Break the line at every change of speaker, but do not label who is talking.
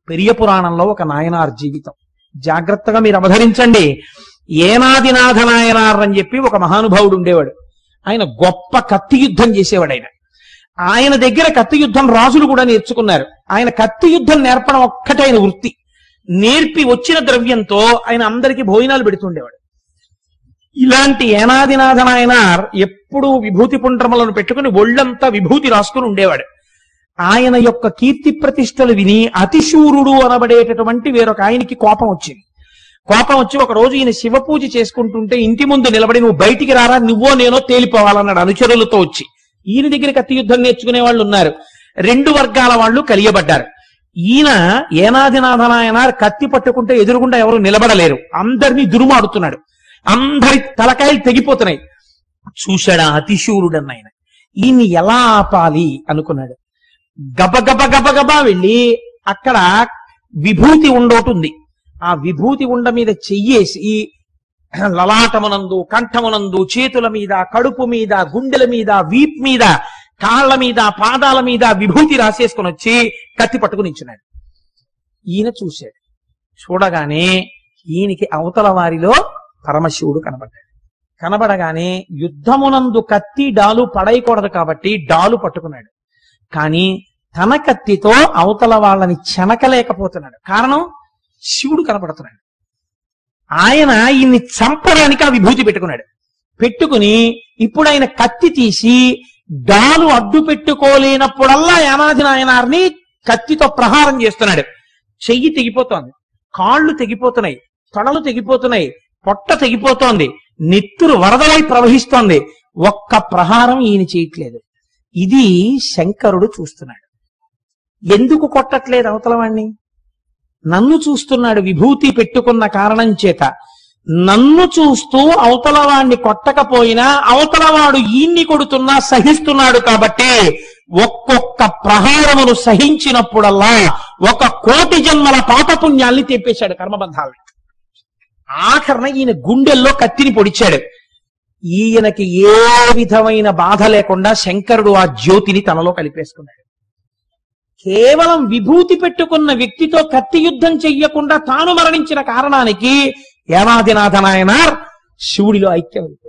పెరియ పురాణంలో ఒక నాయనార్ జీవితం జాగ్రత్తగా మీరు అవధరించండి ఏనాదినాథ నాయనార్ అని చెప్పి ఒక మహానుభావుడు ఉండేవాడు ఆయన గొప్ప కత్తి యుద్ధం చేసేవాడు ఆయన ఆయన దగ్గర కత్తి యుద్ధం రాజులు కూడా నేర్చుకున్నారు ఆయన కత్తి యుద్ధం నేర్పడం ఒక్కటే ఆయన వృత్తి నేర్పి వచ్చిన ద్రవ్యంతో ఆయన అందరికీ భోజనాలు పెడుతుండేవాడు ఇలాంటి ఏనాదినాథ నాయనార్ ఎప్పుడూ విభూతి పుండ్రములను పెట్టుకుని ఒళ్ళంతా విభూతి రాసుకుని ఉండేవాడు ఆయన యొక్క కీర్తి ప్రతిష్టలు విని అతిశూరుడు అనబడేటటువంటి వేరొక ఆయనకి కోపం వచ్చింది కోపం వచ్చి ఒక రోజు ఈయన శివ పూజ చేసుకుంటుంటే ఇంటి ముందు నిలబడి నువ్వు బయటికి రారా నువ్వో నేనో తేలిపోవాలన్నాడు అనుచరులతో వచ్చి ఈయన దగ్గర కత్తి యుద్ధం నేర్చుకునే వాళ్ళు ఉన్నారు రెండు వర్గాల వాళ్ళు కలియబడ్డారు ఈయన ఏనాదినాథ నాయనార్ కత్తి పట్టుకుంటే ఎదురుగుండా ఎవరు నిలబడలేరు అందరినీ దురుమాడుతున్నాడు అందరి తలకాయలు తెగిపోతున్నాయి చూశాడు ఆ అతిశూరుడన్న ఆయన ఈయన్ని ఎలా ఆపాలి అనుకున్నాడు గబగబ గబగబా వెళ్ళి అక్కడ విభూతి ఉండోటి ఉంది ఆ విభూతి ఉండ మీద చెయ్యేసి లలాటమునందు కంఠమునందు చేతుల మీద కడుపు మీద గుండెల మీద వీప్ మీద కాళ్ళ మీద పాదాల మీద విభూతి రాసేసుకొని వచ్చి కత్తి పట్టుకుని ఇచ్చినాడు ఈయన చూశాడు చూడగానే ఈయనకి అవతల వారిలో పరమశివుడు కనబడ్డాడు కనబడగానే యుద్ధమునందు కత్తి డాలు పడయకూడదు కాబట్టి డాలు పట్టుకున్నాడు కానీ తన కత్తితో అవతల వాళ్ళని చెనకలేకపోతున్నాడు కారణం శివుడు కనపడుతున్నాడు ఆయన ఈయన్ని చంపడానికి ఆ విభూతి పెట్టుకున్నాడు పెట్టుకుని ఇప్పుడు ఆయన కత్తి తీసి డాలు అడ్డు పెట్టుకోలేనప్పుడల్లా యానాది నాయనార్ని కత్తితో ప్రహారం చేస్తున్నాడు చెయ్యి తెగిపోతోంది కాళ్ళు తెగిపోతున్నాయి తొడలు తెగిపోతున్నాయి పొట్ట తెగిపోతోంది నెత్తురు వరదలై ప్రవహిస్తోంది ఒక్క ప్రహారం ఈయన చేయట్లేదు ఇది శంకరుడు చూస్తున్నాడు ఎందుకు కొట్టట్లేదు అవతల వాణ్ణి నన్ను చూస్తున్నాడు విభూతి పెట్టుకున్న కారణం చేత నన్ను చూస్తూ అవతల వాణ్ణి కొట్టకపోయినా అవతల వాడు ఈన్ని కొడుతున్నా సహిస్తున్నాడు కాబట్టి ఒక్కొక్క ప్రహారమును సహించినప్పుడల్లా ఒక కోటి జన్మల పాపపుణ్యాల్ని తెప్పేశాడు కర్మబంధాలను ఆఖరణ ఈయన గుండెల్లో కత్తిని పొడిచాడు ఈయనకి ఏ విధమైన బాధ లేకుండా శంకరుడు ఆ జ్యోతిని తనలో కలిపేసుకున్నాడు కేవలం విభూతి పెట్టుకున్న వ్యక్తితో కత్తి యుద్ధం చెయ్యకుండా తాను మరణించిన కారణానికి యానాదినాథ నాయనార్ శివుడిలో ఐక్యం